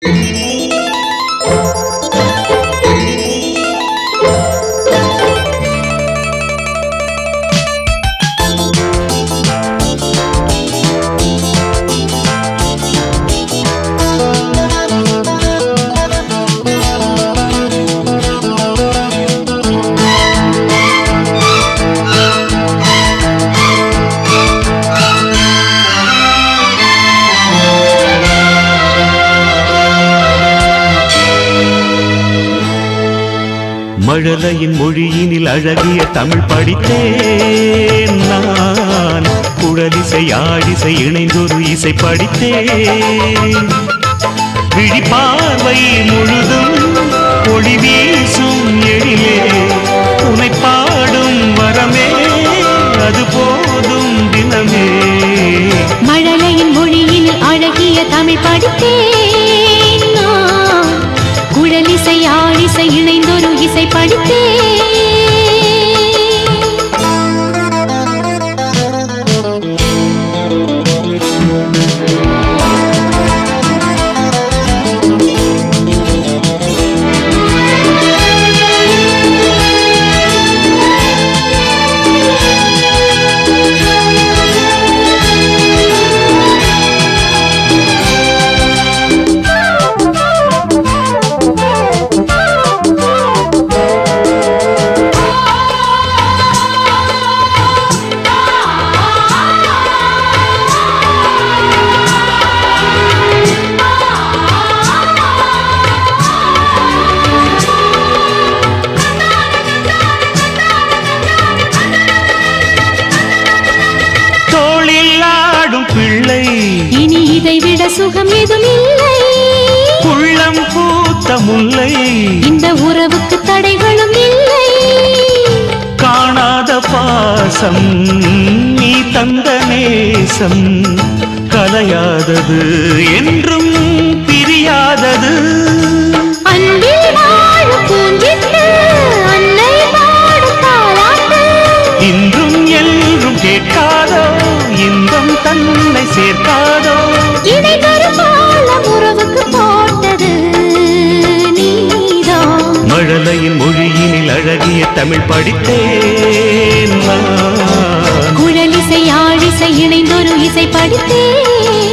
மழலையின் மொழியினில் அழகிய தமிழ் படித்தேன் நான் குழலிசை ஆடிசை இணைந்தொரு இசை படித்தேன் விழிப்பார்வை முழுதும் ஒளி வீசும் எழிலே உனை பாடும் வரமே அது போதும் தினமே மழலையின் மொழியில் அழகிய தமிழ் படித்தேன் நான். குழலிசை ஆழிசை இணைந்தொரு இசை படித்தேன் தோளில் ஆடும் பிள்ளை இனி இதை விட சுகம் எதுவும் இல்லை உள்ளம் பூத்த முல்லை இந்த உறவுக்கு தடைகளும் இல்லை காணாத பாசம் நீ தந்த நேசம் கலையாதது என்றும் பிரியாதது அன்பில் வாழும் பூஞ்சிட்டு அன்னை பாடும் தாலாட்டு இன்றும் என்றும் கேட்காதோ இன்பம் தன்னை சேர்க்காதோ இதை தரும் பாலம் உறவுக்கு போட்டது நீதான் மழலையின் மொழியினில் அழகிய தமிழ் படித்தேன் நான். குழலிசை ஆழிசை இணைந்தொரு இசை படித்தேன்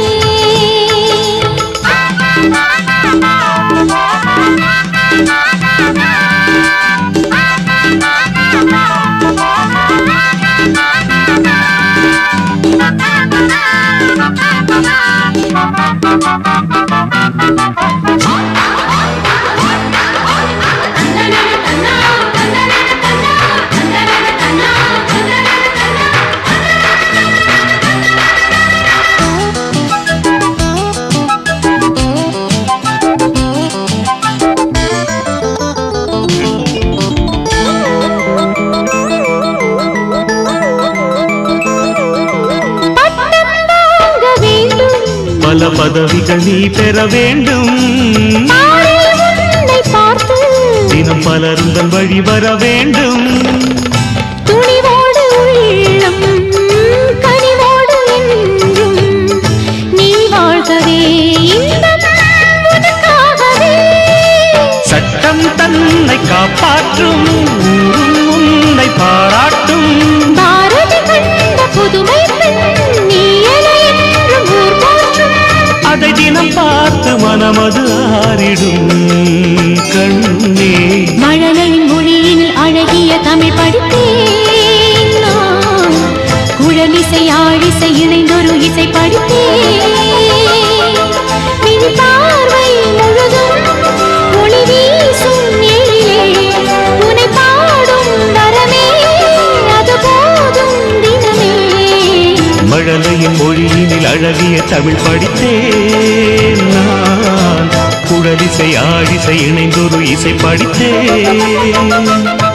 பட்டம் வாங்க வேண்டும் பல பதவிகள் நீ பெற வேண்டும் பாரில் உன்னை பார்த்து தினம் பலருந்தன் வழி வர வேண்டும் துணிவோடு உள்ளம் கனிவோடு என்றும் நீ வாழ்கவே இன்பம் உனக்காகவே சட்டம் தன்னை காப்பாற்றும் ஊரும் உன்னை பாராட்டும் பாரதி கண்ட புதுமை பெண் நீ என என்றும் ஊர் போற்றும் அதை தினம் பார்த்து மனமது ஆறிடும் கண்ணே மழலையின் மொழியில் அழகிய தமிழ் படித்தேன் நான். குழலிசை ஆழிசை இணைந்தொரு இசை படித்தேன் மின் பார்வை முழுதும் ஒளி வீசும் எழிலே உனை பாடும் வரமே அது போதும் தினமே மழலையின் மொழியினில் அழகிய தமிழ் படித்தேன் நான் குழலிசை ஆடிசை இணைந்தொரு இசை படித்தேன்